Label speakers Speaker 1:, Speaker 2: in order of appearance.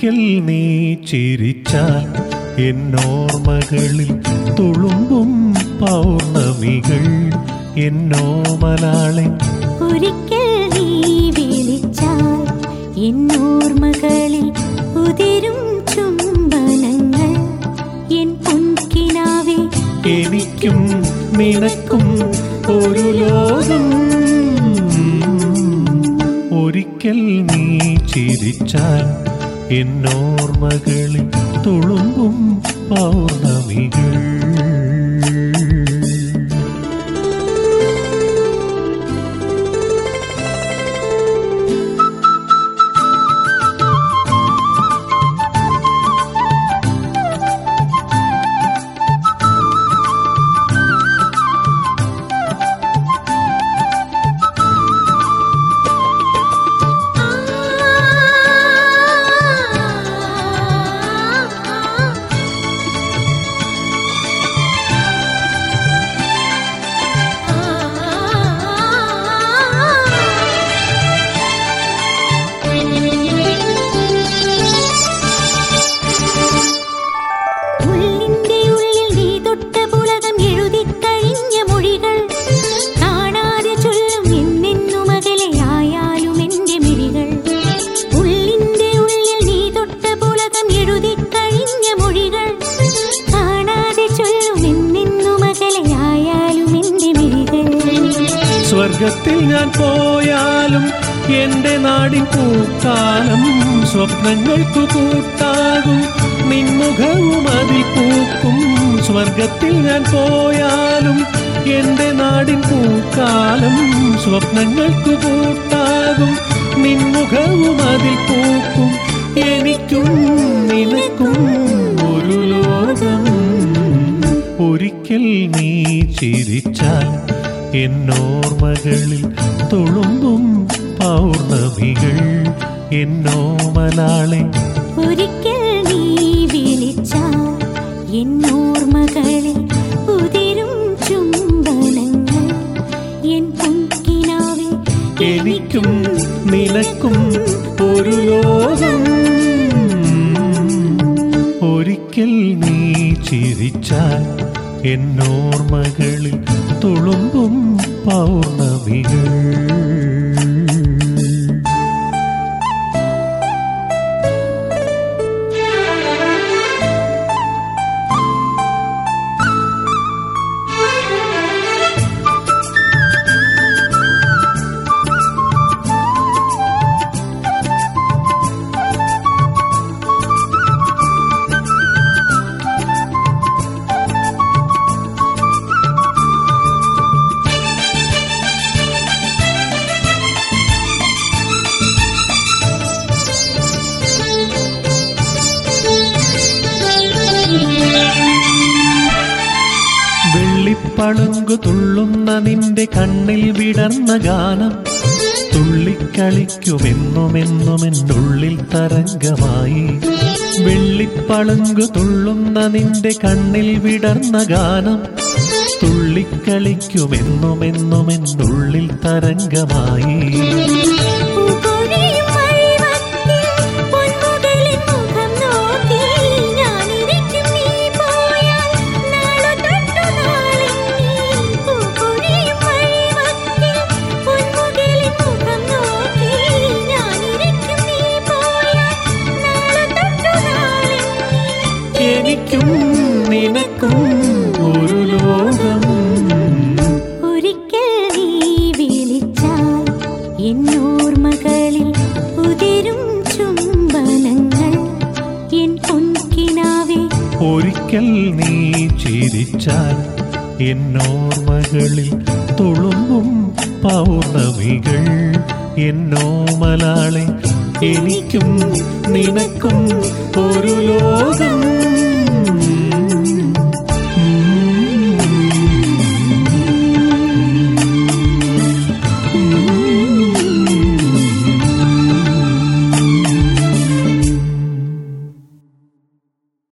Speaker 1: ഒരിക്കൽ നീ ചിരിച്ചാൽ എന്നോർമകളിൽ തുളുമ്പും പൗർണമികൾ എന്നോമലാളെ
Speaker 2: ഒരിക്കൽ നീ വിളിച്ചാൽ എന്നോർമകളിൽ ഉതിരും ചുംബനങ്ങൾ എൻ പൊൻകിനാവേ
Speaker 1: എനിക്കും നിനക്കും ഒരു ലോകം ഒരിക്കൽ നീ ചിരിച്ചാൽ എന്നോർമകളിൽ തുളുമ്പും പൗർണമികൾ
Speaker 2: ഉള്ളിന്റെ ഉള്ളിൽ നീ തൊട്ട പുളകം എഴുതിക്കഴിഞ്ഞ മൊഴികൾ കാണാതെ ചൊല്ലും എന്നെന്നും അകലെയായാലും എന്റെ മിഴികൾ ഉള്ളിന്റെ ഉള്ളിൽ നീ തൊട്ട പുളകം എഴുതിക്കഴിഞ്ഞ മൊഴികൾ കാണാതെ ചൊല്ലും എന്നെന്നും അകലെയായാലും എന്റെ മിഴികൾ
Speaker 1: സ്വർഗത്തിൽ ഞാൻ പോയാലും എന്റെ നാടിൻ പൂക്കാലം സ്വപ്നങ്ങൾക്കു കൂട്ടാകും നിൻമുഖവും അതിൽ പൂക്കും സ്വർഗത്തിൽ ഞാൻ പോയാലും എന്റെ നാടിൻ പൂക്കാലം സ്വപ്നങ്ങൾക്കു കൂട്ടാകും നിൻമുഖവും അതിൽ പൂക്കും എനിക്കും നിനക്കും ഒരു ലോകം ഒരിക്കൽ നീ ചിരിച്ചാൽ എന്നോർമകളിൽ തുളുമ്പും പൗർണമികൾ എന്നോമലാളെ
Speaker 2: ഒരിക്കൽ നീ വിളിച്ചാൽ എന്നോർമകളിൽ ഉതിരും ചുംബനങ്ങൾ എൻ പൊൻകിനാവിൽ
Speaker 1: എനിക്കും നിനക്കും ഒരു ലോകം ഒരിക്കൽ നീ ചിരിച്ചാൽ എന്നോർമകളിൽ തുളുമ്പും പൗർണമികൾ വെള്ളിപ്പളുങ്കു തുള്ളുന്ന നിന്റെ കണ്ണിൽ വിടർന്ന ഗാനം തുള്ളിക്കളിക്കുമെന്നുമെന്നുമെന്നുള്ളിൽ തരംഗമായി വെള്ളിപ്പളുങ്കു തുള്ളുന്ന നിന്റെ കണ്ണിൽ വിടർന്ന ഗാനം തുള്ളിക്കളിക്കുമെന്നുമെന്നുമെന്നുള്ളിൽ തരംഗമായി
Speaker 2: പൂക്കൊഴിയും വഴിവക്കിൽ പൊന്മുകളിൽ മുഖം നോക്കി ഞാനിരിക്കും നീ പോയാൽ നാളുതൊട്ടു നാളെണ്ണി. പൂക്കൊഴിയും വഴിവക്കിൽ പൊന്മുകളിൽ മുഖം നോക്കി ഞാനിരിക്കും നീ പോയാൽ നാളുതൊട്ടു നാളെണ്ണി.
Speaker 1: എനിക്കും നിനക്കും ഒരു ലോകം
Speaker 2: ഒരിക്കൽ നീ വിളിച്ചാൽ എന്നോർമകളിൽ ഉതിരും ചുംബനങ്ങൾ എൻ പൊൻകിനാവേ
Speaker 1: ഒരിക്കൽ നീ ചിരിച്ചാൽ എന്നോർമകളിൽ തുളുമ്പും പൗർണമികൾ എന്നോമലാളെ എനിക്കും നിനക്കും ഒരു ലോകം